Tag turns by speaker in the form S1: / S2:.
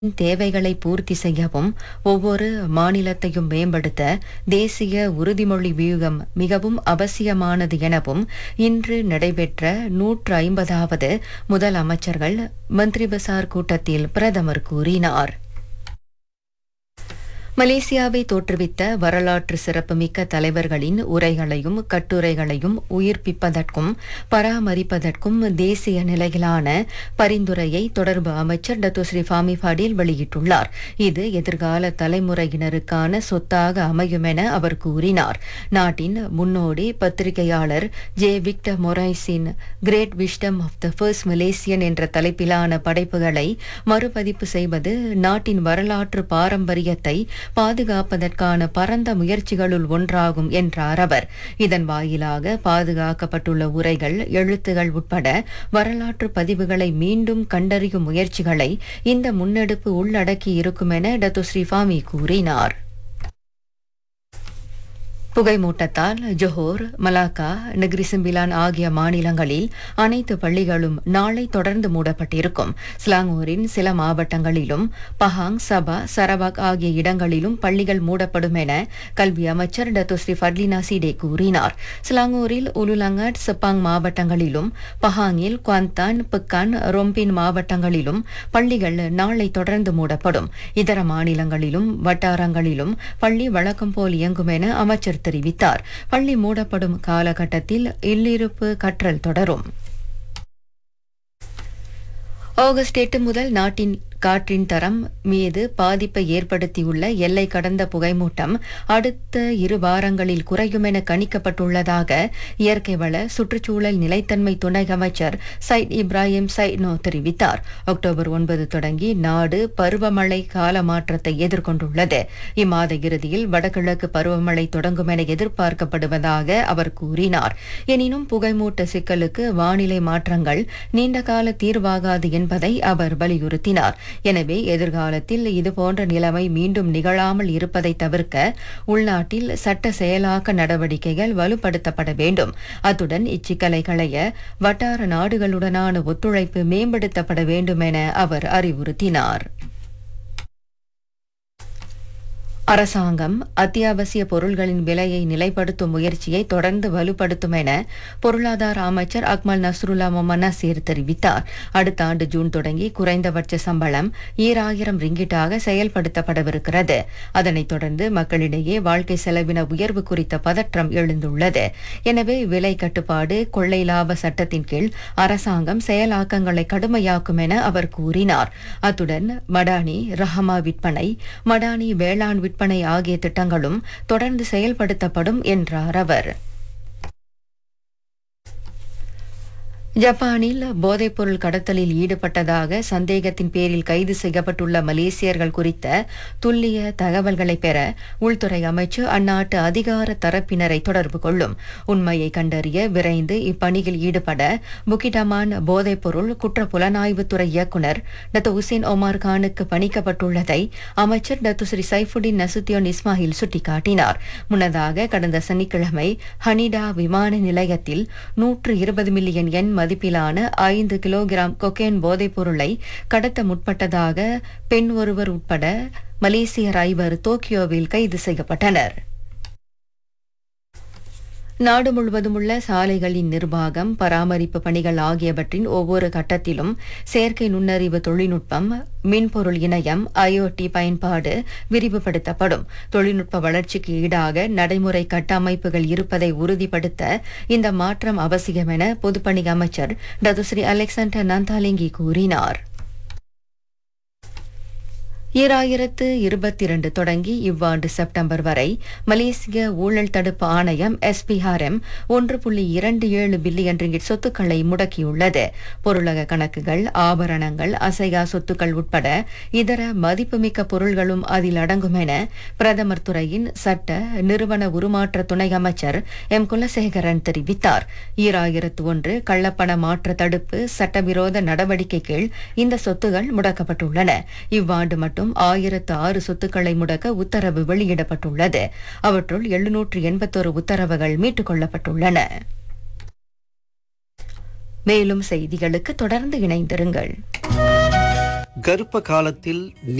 S1: தேவைகளை பூர்த்தி செய்யவும் ஒவ்வொரு மாநிலத்தையும் மேம்படுத்த தேசிய உறுதிமொழி வியூகம் மிகவும் அவசியமானது எனவும் இன்று நடைபெற்ற நூற்று ஐம்பதாவது முதல் அமைச்சர்கள் மந்திரி பசார் கூட்டத்தில் பிரதமர் கூறினார் மலேசியாவை தோற்றுவித்த வரலாற்று சிறப்புமிக்க தலைவர்களின் உரைகளையும் கட்டுரைகளையும் உயிர்ப்பிப்பதற்கும் பராமரிப்பதற்கும் தேசிய நிலையிலான பரிந்துரையை தொடர்பு அமைச்சர் டத்து ஸ்ரீ ஃபாமி பாடீல் வெளியிட்டுள்ளார் இது எதிர்கால தலைமுறையினருக்கான சொத்தாக அமையும் என அவர் கூறினார் நாட்டின் முன்னோடி பத்திரிகையாளர் ஜே விக்டர் மொரைஸின் great wisdom of the first Malaysian என்ற தலைப்பிலான படைப்புகளை மறுபதிப்பு செய்வது நாட்டின் வரலாற்று பாரம்பரியத்தை பாதுகாப்பதற்கான பரந்த முயற்சிகளுள் ஒன்றாகும் என்றார் அவர் இதன் வாயிலாக பாதுகாக்கப்பட்டுள்ள உரைகள் எழுத்துகள் உட்பட வரலாற்று பதிவுகளை மீண்டும் கண்டறியும் முயற்சிகளை இந்த முன்னெடுப்பு உள்ளடக்கி இருக்கும் என டத்து ஸ்ரீஃபாமி கூறினார் புகைமூட்டத்தால் ஜொஹோர் மலாக்கா நெக்ரி சிம்பிலான் ஆகிய மாநிலங்களில் அனைத்து பள்ளிகளும் நாளை தொடர்ந்து மூடப்பட்டிருக்கும் ஸ்லாங்கூரின் சில மாவட்டங்களிலும் பஹாங் சபா சரவாக் ஆகிய இடங்களிலும் பள்ளிகள் மூடப்படும் என கல்வி அமைச்சர் டத்து ஸ்ரீ ஃபட்லினா சிடே கூறினார் ஸ்லாங்கூரில் உலுலங்காட் செப்பாங் மாவட்டங்களிலும் பஹாங்கில் குவாந்தான் பிக்கான் ரொம்பின் மாவட்டங்களிலும் பள்ளிகள் நாளை தொடர்ந்து மூடப்படும் இதர மாநிலங்களிலும் வட்டாரங்களிலும் பள்ளி வழக்கம் போல் இயங்கும் என அமைச்சர் தெரிவித்தார் பள்ளி மூடப்படும் காலகட்டத்தில் இல்லிருப்பு கற்றல் தொடரும் ஆகஸ்ட் எட்டு முதல் நாட்டின் காற்றின் தரம் மீது பாதிப்பை ஏற்படுத்தியுள்ள எல்லை கடந்த புகைமூட்டம் அடுத்த இரு வாரங்களில் குறையும் என கணிக்கப்பட்டுள்ளதாக இயற்கை வள சுற்றுச்சூழல் நிலைத்தன்மை துணை அமைச்சர் சைட் இப்ராஹிம் சைட்னோ தெரிவித்தார் அக்டோபர் ஒன்பது தொடங்கி நாடு பருவமழை கால மாற்றத்தை எதிர்கொண்டுள்ளது இம்மாத இறுதியில் வடகிழக்கு பருவமழை தொடங்கும் என எதிர்பார்க்கப்படுவதாக அவர் கூறினார் எனினும் புகைமூட்ட சிக்கலுக்கு வானிலை மாற்றங்கள் நீண்டகால தீர்வாகாது என்பதை அவர் வலியுறுத்தினார் எனவே எதிர்காலத்தில் இதுபோன்ற நிலைமை மீண்டும் நிகழாமல் இருப்பதை தவிர்க்க உள்நாட்டில் சட்ட செயலாக்க நடவடிக்கைகள் வலுப்படுத்தப்பட வேண்டும் அத்துடன் இச்சிக்கலை களைய வட்டார நாடுகளுடனான ஒத்துழைப்பு மேம்படுத்தப்பட வேண்டும் என அவர் அறிவுறுத்தினார் அரசாங்கம் அத்தியாவசிய பொருள்களின் விலையை நிலைப்படுத்தும் முயற்சியை தொடர்ந்து வலுப்படுத்தும் என பொருளாதார அமைச்சர் அக்மல் நஸ்ருல்லா மொமன் நசீர் தெரிவித்தார் அடுத்த ஆண்டு ஜூன் தொடங்கி குறைந்தபட்ச சம்பளம் ஈராயிரம் ரிங்கிட்டாக செயல்படுத்தப்படவிருக்கிறது அதனைத் தொடர்ந்து மக்களிடையே வாழ்க்கை செலவின உயர்வு குறித்த பதற்றம் எழுந்துள்ளது எனவே விலை கட்டுப்பாடு கொள்ளை லாப சட்டத்தின் கீழ் அரசாங்கம் செயலாக்கங்களை கடுமையாக்கும் என அவர் கூறினார் அத்துடன் மடானி ரஹமா விற்பனை மடானி வேளாண் விற்பனை ஆகிய திட்டங்களும் தொடர்ந்து செயல்படுத்தப்படும் என்றார் அவர் ஜப்பானில் போதைப்பொருள் கடத்தலில் ஈடுபட்டதாக சந்தேகத்தின் பேரில் கைது செய்யப்பட்டுள்ள மலேசியர்கள் குறித்த துல்லிய தகவல்களை பெற உள்துறை அமைச்சு அந்நாட்டு அதிகார தரப்பினரை தொடர்பு கொள்ளும் உண்மையை கண்டறிய விரைந்து இப்பணியில் ஈடுபட புக்கிடமான் போதைப்பொருள் குற்ற புலனாய்வுத்துறை இயக்குநர் டத்து உசேன் ஒமார் கானுக்கு பணிக்கப்பட்டுள்ளதை அமைச்சர் Datuk Seri Saifuddin Nasution Ismail சுட்டிக்காட்டினார் முன்னதாக கடந்த சனிக்கிழமை ஹனிடா விமான நிலையத்தில் நூற்று இருபது மில்லியன் எண் மதிப்பிலான ஐந்து கிலோகிராம் கொக்கேன் போதைப் பொருளை கடத்த முற்பட்டதாக பெண் ஒருவர் உட்பட மலேசியர் ஐவர் டோக்கியோவில் கைது செய்யப்பட்டனர் நாடு முழுவதும் உள்ள சாலைகளின் நிர்வாகம் பராமரிப்பு பணிகள் ஆகியவற்றின் ஒவ்வொரு கட்டத்திலும் செயற்கை நுண்ணறிவு தொழில்நுட்பம் மின்பொருள் இணையம் ஐஓடி பயன்பாடு விரிவுபடுத்தப்படும் தொழில்நுட்ப வளர்ச்சிக்கு ஈடாக நடைமுறை கட்டமைப்புகள் இருப்பதை உறுதிப்படுத்த இந்த மாற்றம் அவசியம் என பொதுப்பணி அமைச்சர் டதுஸ்ரீ அலெக்சாண்டர் நந்தாலிங்கி கூறினார் ஈராயிரத்து இருபத்தி இரண்டு தொடங்கி இவ்வாண்டு செப்டம்பர் வரை மலேசிய ஊழல் தடுப்பு ஆணையம் எஸ்பிஆர்எம் ஒன்று புள்ளி இரண்டு ஏழு பில்லியன் ரிங்கிட் சொத்துக்களை முடக்கியுள்ளது பொருளக கணக்குகள் ஆபரணங்கள் அசையா சொத்துக்கள் உட்பட இதர மதிப்புமிக்க பொருள்களும் அதில் அடங்கும் என பிரதமர் துறையின் சட்ட நிறுவன உருமாற்ற துணை அமைச்சர் எம் குலசேகரன் தெரிவித்தார் ஈராயிரத்து ஒன்று கள்ளப்பண மாற்ற தடுப்பு சட்டவிரோத நடவடிக்கை கீழ் இந்த சொத்துகள் முடக்கப்பட்டுள்ளன இவ்வாண்டு மட்டும் ஆயிரத்து ஆறு சொத்துக்களை முடக்க உத்தரவு வெளியிடப்பட்டுள்ளது அவற்றுள் எழுநூற்று எண்பத்தொரு உத்தரவுகள் மீட்டுக் கொள்ளப்பட்டுள்ளன மேலும் செய்திகளுக்கு தொடர்ந்து இணைந்திருங்கள்
S2: கர்ப்ப காலத்தில்